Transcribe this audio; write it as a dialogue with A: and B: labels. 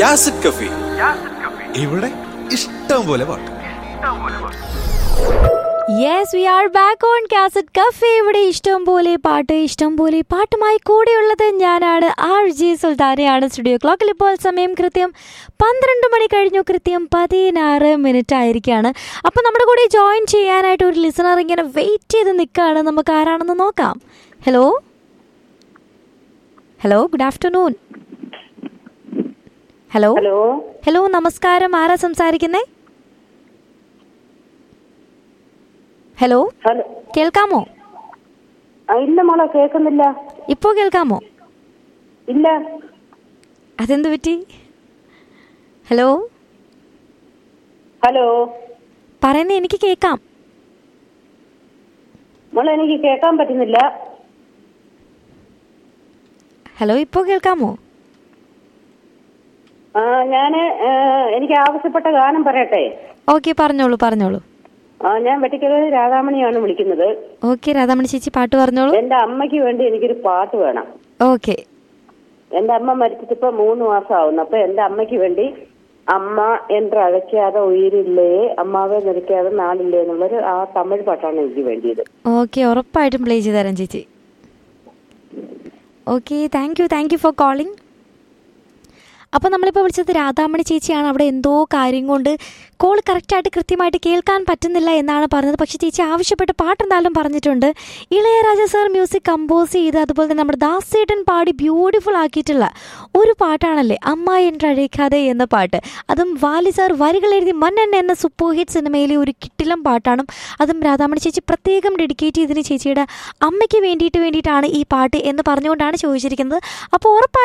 A: യാസിഡ് കഫി
B: ഇവിടെ ഇഷ്ടം പോലെ പാട്ട്
C: yes we are back on cassette cafe ഇവിടെ ഇഷ്ടം പോലെ പാട്ട് ഇഷ്ടം പോലെ പാട്ടുമായി കൂടെയുള്ളത് ഞാനാണ് ആർ ജി സുൽത്താനയാണ് സ്റ്റുഡിയോ ക്ലോക്കിൽ ഇപ്പോൾ സമയം കൃത്യം പന്ത്രണ്ട് മണി കഴിഞ്ഞു കൃത്യം പതിനാറ് മിനിറ്റ് ആയിരിക്കുകയാണ് അപ്പോൾ നമ്മുടെ കൂടെ ജോയിൻ ചെയ്യാനായിട്ട് ഒരു ലിസണർ ഇങ്ങനെ വെയിറ്റ് ചെയ്ത് നിൽക്കുകയാണ് നമുക്ക് ആരാണെന്ന് നോക്കാം hello hello good afternoon hello
D: hello
C: hello നമസ്കാരം ആരാ സംസാരിക്കുന്നേ ഹലോ
D: ഹലോ
C: കേൾക്കാമോ
D: ആ, ഇല്ല മോളെ കേൾക്കുന്നില്ല
C: ഇപ്പോ കേൾക്കാമോ
D: ഇല്ല
C: അതെന്ത് പറ്റി ഹലോ
D: ഹലോ
C: പറയുന്നത് എനിക്ക് കേൾക്കാം
D: മോളെ എനിക്ക് കേൾക്കാൻ പറ്റുന്നില്ല
C: ഹലോ ഇപ്പോ കേൾക്കാമോ
D: ആ ഞാന് ഏ, എനിക്ക് ആവശ്യപ്പെട്ട ഗാനം പറയട്ടെ
C: ഓക്കെ പറഞ്ഞോളൂ പറഞ്ഞോളൂ
D: ആ ഞാൻ വെട്ടിക്കൽ രാധാമണിയാണ് വിളിക്കുന്നത്
C: ഓക്കെ രാധാമണി ചേച്ചി പാട്ട് പറഞ്ഞോളൂ
D: എന്റെ അമ്മയ്ക്ക് വേണ്ടി എനിക്കൊരു പാട്ട് വേണം
C: ഓക്കെ
D: എന്റെ അമ്മ മരിച്ചിട്ട് ഇപ്പൊ മൂന്ന് മാസം ആവുന്നു അപ്പൊ എന്റെ അമ്മയ്ക്ക് വേണ്ടി അമ്മ എന്ന് അഴയ്ക്കാതെ ഉയിരില്ലേ അമ്മാവെ നിരക്കാതെ നാളില്ലേ എന്നുള്ളൊരു ആ തമിഴ് പാട്ടാണ് എനിക്ക് വേണ്ടിയത്
C: ഓക്കെ ഉറപ്പായിട്ടും പ്ലേ ചെയ്ത് തരാം ചേച്ചി okay thank you thank you for calling അപ്പോൾ നമ്മളിപ്പോൾ വിളിച്ചത് രാധാമണി ചേച്ചിയാണ് അവിടെ എന്തോ കാര്യം കൊണ്ട് കോൾ കറക്റ്റായിട്ട് കൃത്യമായിട്ട് കേൾക്കാൻ പറ്റുന്നില്ല എന്നാണ് പറഞ്ഞത് പക്ഷേ ചേച്ചി ആവശ്യപ്പെട്ട പാട്ട് എന്തായാലും പറഞ്ഞിട്ടുണ്ട് ഇളയരാജ സാർ മ്യൂസിക് കമ്പോസ് ചെയ്ത് അതുപോലെ തന്നെ നമ്മുടെ ദാസേട്ടൻ പാടി ബ്യൂട്ടിഫുൾ ആക്കിയിട്ടുള്ള ഒരു പാട്ടാണല്ലേ അമ്മ എന്നഴയ്ക്കാതെ എന്ന പാട്ട് അതും വാലി സാർ വരികൾ എഴുതി മന്നൻ എന്ന സൂപ്പർ ഹിറ്റ് സിനിമയിലെ ഒരു കിട്ടിലം പാട്ടാണ് അതും രാധാമണി ചേച്ചി പ്രത്യേകം ഡെഡിക്കേറ്റ് ചെയ്തതിന് ചേച്ചിയുടെ അമ്മയ്ക്ക് വേണ്ടിയിട്ട് വേണ്ടിയിട്ടാണ് ഈ പാട്ട് എന്ന് പറഞ്ഞുകൊണ്ടാണ് ചോദിച്ചിരിക്കുന്നത് അപ്പോൾ ഉറപ്പായിട്ടും